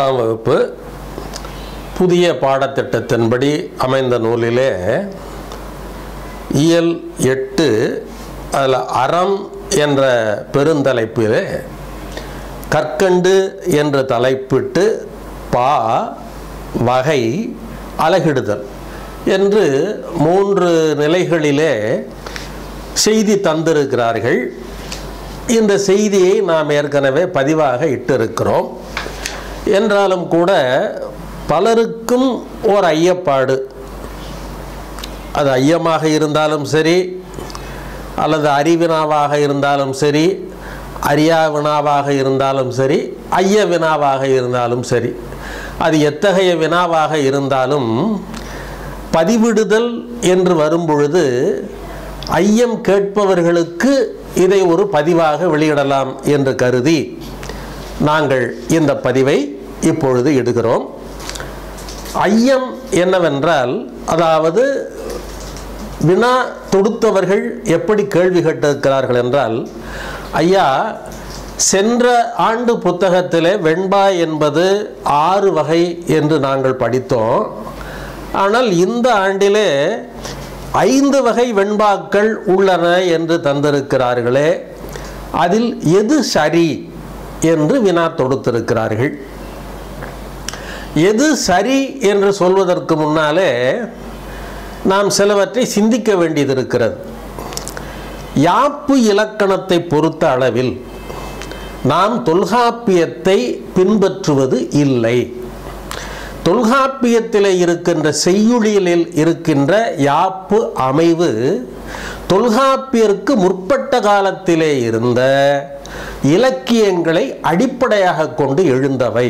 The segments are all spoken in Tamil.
பத்தாம் வகுப்பு புதிய பாடத்திட்டத்தின்படி அமைந்த நூலிலே இயல் எட்டு அதில் அறம் என்ற பெருந்தலைப்பிலே கற்கண்டு என்று தலைப்பிட்டு பா வகை அலகிடுதல் என்று மூன்று நிலைகளிலே செய்தி தந்திருக்கிறார்கள் இந்த செய்தியை நாம் ஏற்கனவே பதிவாக இட்டிருக்கிறோம் என்றாலும் கூட பலருக்கும் ஓர் ஐயப்பாடு அது ஐயமாக இருந்தாலும் சரி அல்லது அறிவினாவாக இருந்தாலும் சரி அறியா வினாவாக இருந்தாலும் சரி ஐய வினாவாக இருந்தாலும் சரி அது எத்தகைய வினாவாக இருந்தாலும் பதிவிடுதல் என்று வரும்பொழுது ஐயம் கேட்பவர்களுக்கு இதை ஒரு பதிவாக வெளியிடலாம் என்று கருதி நாங்கள் இந்த பதிவை இப்பொழுது இடுகிறோம் ஐயம் என்னவென்றால் அதாவது வினா தொடுத்தவர்கள் எப்படி கேள்வி கேட்டிருக்கிறார்கள் என்றால் ஐயா சென்ற ஆண்டு புத்தகத்திலே வெண்பா என்பது ஆறு வகை என்று நாங்கள் படித்தோம் ஆனால் இந்த ஆண்டிலே ஐந்து வகை வெண்பாக்கள் உள்ளன என்று தந்திருக்கிறார்களே அதில் எது சரி என்று வினா தொடுத்திருக்கிறார்கள் எது சரி என்று சொல்வதற்கு முன்னாலே நாம் சிலவற்றை சிந்திக்க வேண்டியது இருக்கிறது யாப்பு இலக்கணத்தை பொறுத்த அளவில் நாம் தொல்காப்பியத்தை பின்பற்றுவது இல்லை தொல்காப்பியத்தில் இருக்கின்ற செய்யுளியலில் இருக்கின்ற யாப்பு அமைவு தொல்காப்பியருக்கு முற்பட்ட காலத்திலே இருந்த இலக்கியங்களை அடிப்படையாக கொண்டு எழுந்தவை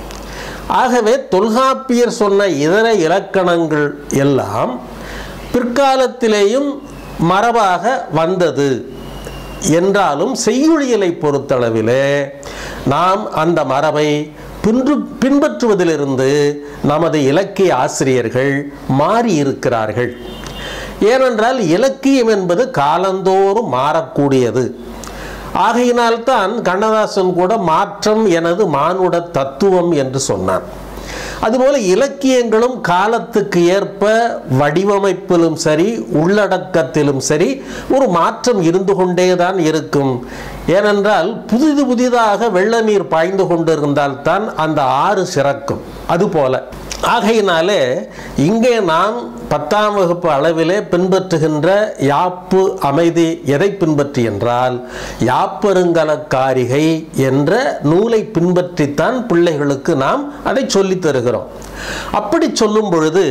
ஆகவே தொல்காப்பியர் சொன்ன இதர இலக்கணங்கள் எல்லாம் பிற்காலத்திலேயும் மரபாக வந்தது என்றாலும் செய்யுளியலை பொறுத்தளவிலே நாம் அந்த மரபை பின்று பின்பற்றுவதிலிருந்து நமது இலக்கிய ஆசிரியர்கள் மாறி இருக்கிறார்கள் ஏனென்றால் இலக்கியம் என்பது காலந்தோறும் மாறக்கூடியது ஆகையினால்தான் கண்ணதாசன் கூட மாற்றம் எனது மானுட தத்துவம் என்று சொன்னான் அதுபோல இலக்கியங்களும் காலத்துக்கு ஏற்ப வடிவமைப்பிலும் சரி உள்ளடக்கத்திலும் சரி ஒரு மாற்றம் இருந்து கொண்டேதான் இருக்கும் ஏனென்றால் புதிது புதிதாக வெள்ள நீர் பாய்ந்து கொண்டிருந்தால்தான் அந்த ஆறு சிறக்கும் அதுபோல ஆகையினாலே இங்கே நாம் பத்தாம் வகுப்பு அளவிலே பின்பற்றுகின்ற யாப்பு அமைதி எதை பின்பற்றி என்றால் யாப்பருங்கலக்காரிகை என்ற நூலை பின்பற்றித்தான் பிள்ளைகளுக்கு நாம் அதை சொல்லித் தருகிறோம் அப்படி சொல்லும் பொழுது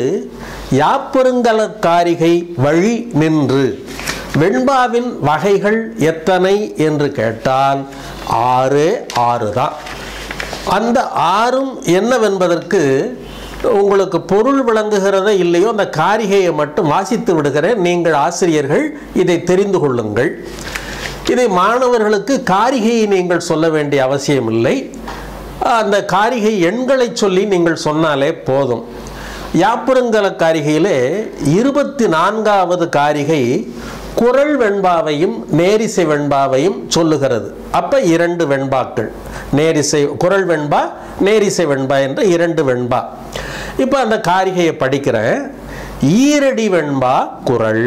யாப்பருங்கலக்காரிகை வழி நின்று வெண்பாவின் வகைகள் எத்தனை என்று கேட்டால் ஆறு ஆறு தான் அந்த ஆறும் என்னவென்பதற்கு உங்களுக்கு பொருள் விளங்குகிறதோ இல்லையோ அந்த காரிகையை மட்டும் வாசித்து விடுகிறேன் நீங்கள் ஆசிரியர்கள் இதை தெரிந்து கொள்ளுங்கள் இதை மாணவர்களுக்கு காரிகையை நீங்கள் சொல்ல வேண்டிய அவசியம் இல்லை அந்த காரிகை எண்களை சொல்லி நீங்கள் சொன்னாலே போதும் யாப்புருங்கல காரிகையிலே இருபத்தி நான்காவது காரிகை குரல் வெண்பாவையும் நேரிசை வெண்பாவையும் சொல்லுகிறது அப்ப இரண்டு வெண்பாக்கள் நேரிசை குரல் வெண்பா நேரிசை வெண்பா என்று இரண்டு வெண்பா இப்போ அந்த காரிகையை படிக்கிறேன் ஈரடி வெண்பா குரல்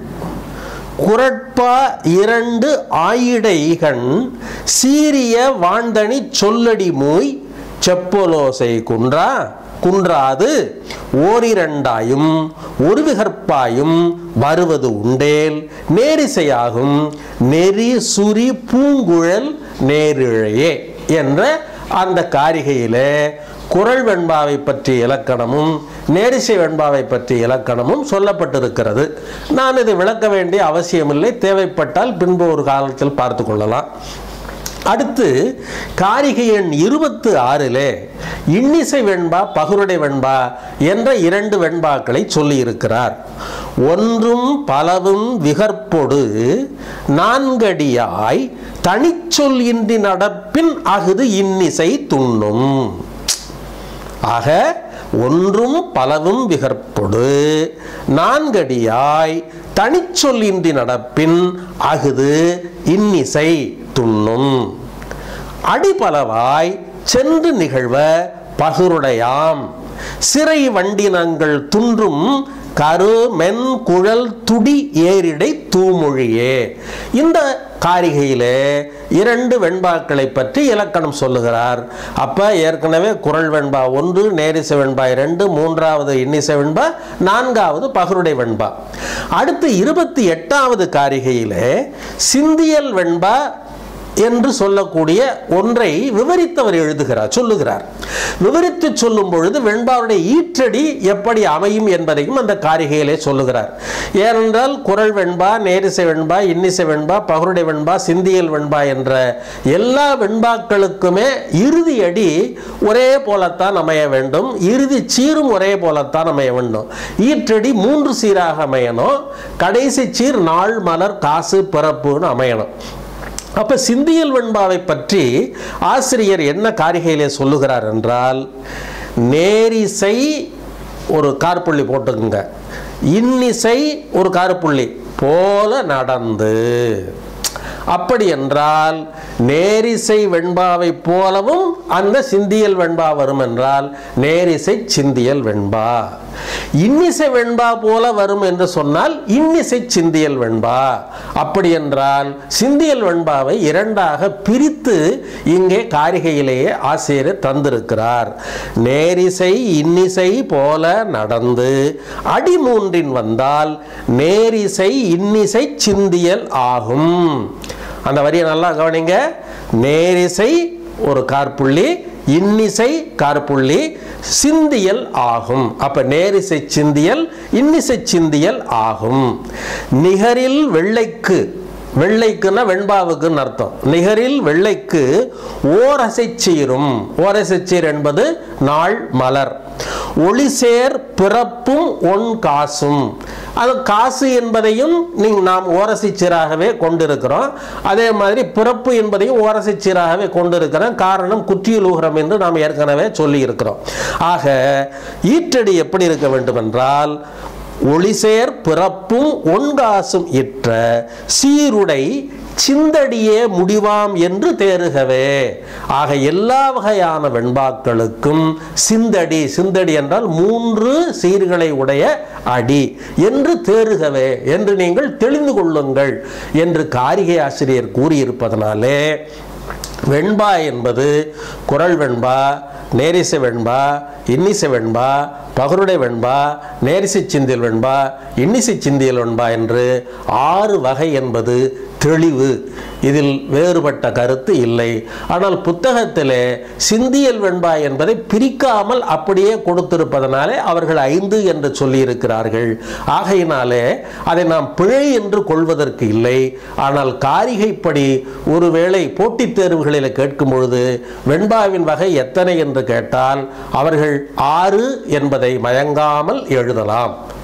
குரட்பா இரண்டு ஆயிடைகண் சீரிய வாண்டனி சொல்லடி மூய் செப்பலோசை குன்றா குன்றாது ஓரிரண்டாயும் ஒரு விகற்பாயும் வருவது உண்டேல் நேரிசையாகும் நெறி சுரி பூங்குழல் நேரிழையே என்ற அந்த காரிகையிலே குரல் வெண்பாவை பற்றிய இலக்கணமும் நேரிசை வெண்பாவை பற்றிய இலக்கணமும் சொல்லப்பட்டிருக்கிறது நான் இதை விளக்க வேண்டிய அவசியமில்லை தேவைப்பட்டால் பின்பு ஒரு காலத்தில் பார்த்து கொள்ளலாம் அடுத்து காரிகை எண் இருபத்து ஆறிலே இன்னிசை வெண்பா பகுருடை வெண்பா என்ற இரண்டு வெண்பாக்களை சொல்லியிருக்கிறார் ஒன்றும் பலவும் விகற்பொடு நான்கடியாய் தனிச்சொல் இன்றி நடப்பின் அகுது இன்னிசை துண்ணும் ஆக ஒன்றும் பலவும் விகற்பொடு நான்கடியாய் தனிச்சொல்லின்றி நடப்பின் அகுது இன்னிசை துண்ணும் அடிபலவாய் சென்று நிகழ்வ பகுருடையாம் சிறை வண்டினங்கள் துன்றும் கரு மென் குழல் துடி ஏரிடை தூமொழியே இந்த காரிகையிலே இரண்டு வெண்பாக்களை பற்றி இலக்கணம் சொல்லுகிறார் அப்ப ஏற்கனவே குரல் வெண்பா ஒன்று நேரிசை வெண்பா இரண்டு மூன்றாவது இன்னிசை வெண்பா நான்காவது பகருடை வெண்பா அடுத்து இருபத்தி எட்டாவது காரிகையிலே சிந்தியல் வெண்பா என்று சொல்லக்கூடிய ஒன்றை விவரித்தவர் எழுதுகிறார் சொல்லுகிறார் விவரித்து சொல்லும் பொழுது வெண்பாவுடைய ஈற்றடி எப்படி அமையும் என்பதையும் அந்த காரிகையிலே சொல்லுகிறார் ஏனென்றால் குரல் வெண்பா நேரிசை வெண்பா இன்னிசை வெண்பா பகருடை வெண்பா சிந்தியல் வெண்பா என்ற எல்லா வெண்பாக்களுக்குமே இறுதி அடி ஒரே போலத்தான் அமைய வேண்டும் இறுதி சீரும் ஒரே போலத்தான் அமைய வேண்டும் ஈற்றடி மூன்று சீராக அமையணும் கடைசி சீர் நாள் மலர் காசு பிறப்புன்னு அமையணும் அப்ப சிந்தியல் வெண்பாவை பற்றி ஆசிரியர் என்ன காரிகையிலே சொல்லுகிறார் என்றால் நேரிசை ஒரு கார்புள்ளி போட்டுக்குங்க இன்னிசை ஒரு கார்புள்ளி போல நடந்து அப்படி என்றால் நேரிசை வெண்பாவை போலவும் அந்த சிந்தியல் வெண்பா வரும் என்றால் நேரிசை சிந்தியல் வெண்பா இன்னிசை வெண்பா போல வரும் என்று சொன்னால் இன்னிசை சிந்தியல் வெண்பா அப்படி என்றால் சிந்தியல் வெண்பாவை இரண்டாக பிரித்து இங்கே காரிகையிலேயே ஆசிரியர் தந்திருக்கிறார் நேரிசை இன்னிசை போல நடந்து அடி மூன்றின் வந்தால் நேரிசை இன்னிசை சிந்தியல் ஆகும் அந்த வரியை நல்லா கவனிங்க நேரிசை ஒரு கார்புள்ளி இன்னிசை கார்புள்ளி சிந்தியல் ஆகும் அப்ப நேரிசை சிந்தியல் இன்னிசை சிந்தியல் ஆகும் நிகரில் வெள்ளைக்கு வெள்ளைக்குன்னா வெண்பாவுக்குன்னு அர்த்தம் நிகரில் வெள்ளைக்கு ஓரசைச்சீரும் ஓரசைச்சீர் என்பது நாள் மலர் ஒளிசேர் பிறப்பும் ஒன் காசும் அது காசு என்பதையும் நீங்க நாம் ஓரசிச்சீராகவே கொண்டிருக்கிறோம் அதே மாதிரி பிறப்பு என்பதையும் ஓரசிச்சீராகவே கொண்டிருக்கிறோம் காரணம் குற்றியலூகரம் என்று நாம் ஏற்கனவே சொல்லி இருக்கிறோம் ஆக ஈற்றடி எப்படி இருக்க வேண்டும் என்றால் ஒளிசேர் பிறப்பும் ஒன்காசும் இற்ற சீருடை சிந்தடியே முடிவாம் என்று தேறுகவே ஆக எல்லா வகையான வெண்பாக்களுக்கும் சிந்தடி சிந்தடி என்றால் மூன்று சீர்களை உடைய அடி என்று தேறுகவே என்று நீங்கள் தெளிந்து கொள்ளுங்கள் என்று காரிகை ஆசிரியர் கூறியிருப்பதனாலே வெண்பா என்பது குரல் வெண்பா நேரிசை வெண்பா இன்னிசை வெண்பா பகருடை வெண்பா நேரிசை சிந்தியல் வெண்பா இன்னிசை சிந்தியல் வெண்பா என்று ஆறு வகை என்பது தெளிவு இதில் வேறுபட்ட கருத்து இல்லை ஆனால் புத்தகத்திலே சிந்தியல் வெண்பா என்பதை பிரிக்காமல் அப்படியே கொடுத்திருப்பதனாலே அவர்கள் ஐந்து என்று சொல்லியிருக்கிறார்கள் ஆகையினாலே அதை நாம் பிழை என்று கொள்வதற்கு இல்லை ஆனால் காரிகைப்படி ஒருவேளை போட்டித் தேர்வுகளில் கேட்கும் பொழுது வெண்பாவின் வகை எத்தனை என்று கேட்டால் அவர்கள் ஆறு என்பதை மயங்காமல் எழுதலாம்